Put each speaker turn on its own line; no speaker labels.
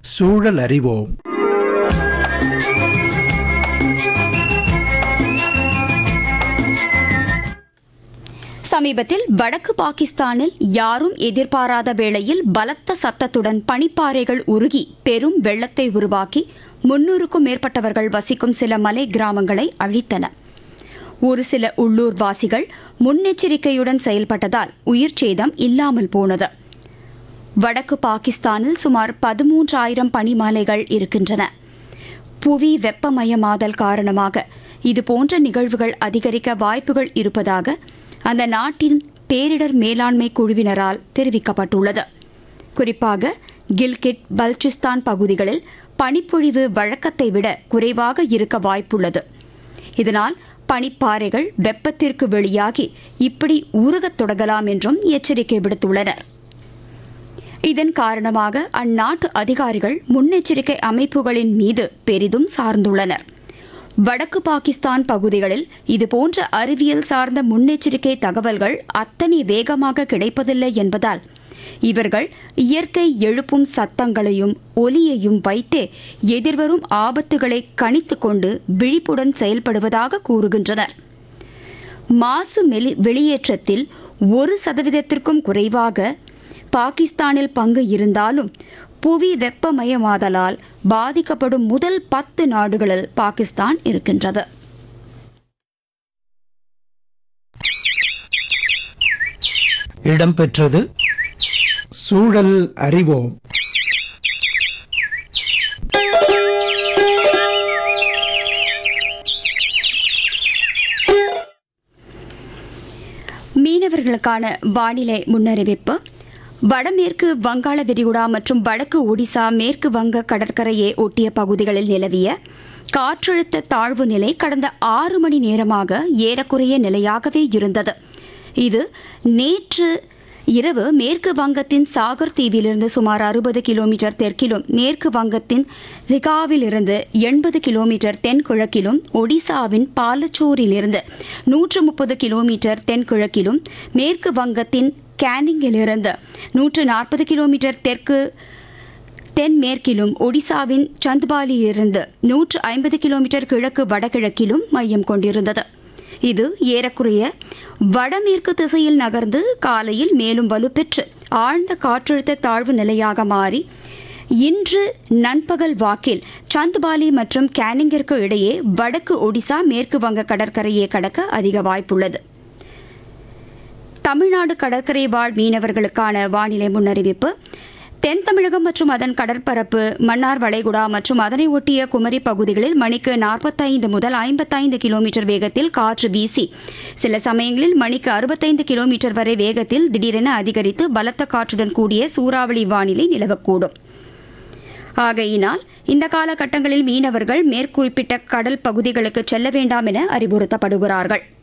சூழல் அறிவோம்
சமீபத்தில் வடக்கு பாகிஸ்தானில் யாரும் எதிர்பாராத வேளையில் பலத்த சத்தத்துடன் பனிப்பாறைகள் உருகி பெரும் வெள்ளத்தை உருவாக்கி முன்னூறுக்கும் மேற்பட்டவர்கள் வசிக்கும் சில மலை கிராமங்களை அழித்தன ஒரு சில உள்ளூர் வாசிகள் முன்னெச்சரிக்கையுடன் செயல்பட்டதால் உயிர் சேதம் இல்லாமல் போனது வடக்கு பாகிஸ்தானில் சுமார் பதிமூன்றாயிரம் பனிமலைகள் இருக்கின்றன புவி வெப்பமயமாதல் காரணமாக இதுபோன்ற நிகழ்வுகள் அதிகரிக்க வாய்ப்புகள் இருப்பதாக அந்த நாட்டின் பேரிடர் மேலாண்மை குழுவினரால் தெரிவிக்கப்பட்டுள்ளது குறிப்பாக கில்கிட் பல்சிஸ்தான் பகுதிகளில் பனிப்பொழிவு வழக்கத்தை விட குறைவாக இருக்க வாய்ப்புள்ளது இதனால் பனிப்பாறைகள் வெப்பத்திற்கு வெளியாகி இப்படி உருகத் தொடங்கலாம் என்றும் எச்சரிக்கை விடுத்துள்ளனர் இதன் காரணமாக அந்நாட்டு அதிகாரிகள் முன்னெச்சரிக்கை அமைப்புகளின் மீது பெரிதும் சார்ந்துள்ளனர் வடக்கு பாகிஸ்தான் பகுதிகளில் இதுபோன்ற அறிவியல் சார்ந்த முன்னெச்சரிக்கை தகவல்கள் அத்தனை வேகமாக கிடைப்பதில்லை என்பதால் இவர்கள் இயற்கை எழுப்பும் சத்தங்களையும் ஒலியையும் வைத்தே எதிர்வரும் ஆபத்துகளை கணித்துக் கொண்டு விழிப்புடன் செயல்படுவதாக கூறுகின்றனர் மாசு மெலி- வெளியேற்றத்தில் ஒரு சதவீதத்திற்கும் குறைவாக பாகிஸ்தானில் பங்கு இருந்தாலும் புவி வெப்பமயமாதலால் பாதிக்கப்படும் முதல் பத்து நாடுகளில் பாகிஸ்தான் இருக்கின்றது
இடம்பெற்றது சூழல் அறிவோம்
மீனவர்களுக்கான வானிலை முன்னறிவிப்பு வடமேற்கு வங்காள விரிகுடா மற்றும் வடக்கு ஒடிசா மேற்கு வங்க கடற்கரையை ஒட்டிய பகுதிகளில் நிலவிய காற்றழுத்த தாழ்வு நிலை கடந்த ஆறு மணி நேரமாக ஏறக்குறைய நிலையாகவே இருந்தது இது நேற்று இரவு மேற்கு வங்கத்தின் சாகர் தீவிலிருந்து சுமார் அறுபது கிலோமீட்டர் தெற்கிலும் மேற்கு வங்கத்தின் ரிகாவிலிருந்து எண்பது கிலோமீட்டர் தென்கிழக்கிலும் ஒடிசாவின் பாலச்சோரிலிருந்து நூற்று முப்பது கிலோமீட்டர் தென்கிழக்கிலும் மேற்கு வங்கத்தின் கேனிங்கிலிருந்து நூற்று நாற்பது கிலோமீட்டர் தெற்கு தென்மேற்கிலும் ஒடிசாவின் சந்த்பாலியிலிருந்து நூற்று ஐம்பது கிலோமீட்டர் கிழக்கு வடகிழக்கிலும் மையம் கொண்டிருந்தது இது ஏறக்குறைய வடமேற்கு திசையில் நகர்ந்து காலையில் மேலும் வலுப்பெற்று ஆழ்ந்த காற்றழுத்த தாழ்வு நிலையாக மாறி இன்று நண்பகல் வாக்கில் சந்த்பாலி மற்றும் கேனிங்கிற்கு இடையே வடக்கு ஒடிசா மேற்கு வங்க கடற்கரையை கடக்க அதிக வாய்ப்புள்ளது தமிழ்நாடு கடற்கரை வாழ் மீனவர்களுக்கான வானிலை முன்னறிவிப்பு தென் தமிழகம் மற்றும் அதன் கடற்பரப்பு மன்னார் வளைகுடா மற்றும் அதனை ஒட்டிய குமரி பகுதிகளில் மணிக்கு நாற்பத்தைந்து முதல் ஐம்பத்தைந்து கிலோமீட்டர் வேகத்தில் காற்று வீசி சில சமயங்களில் மணிக்கு அறுபத்தைந்து கிலோமீட்டர் வரை வேகத்தில் திடீரென அதிகரித்து பலத்த காற்றுடன் கூடிய சூறாவளி வானிலை நிலவக்கூடும் ஆகையினால் இந்த காலகட்டங்களில் மீனவர்கள் மேற்குறிப்பிட்ட கடல் பகுதிகளுக்கு செல்ல வேண்டாம் என அறிவுறுத்தப்படுகிறார்கள்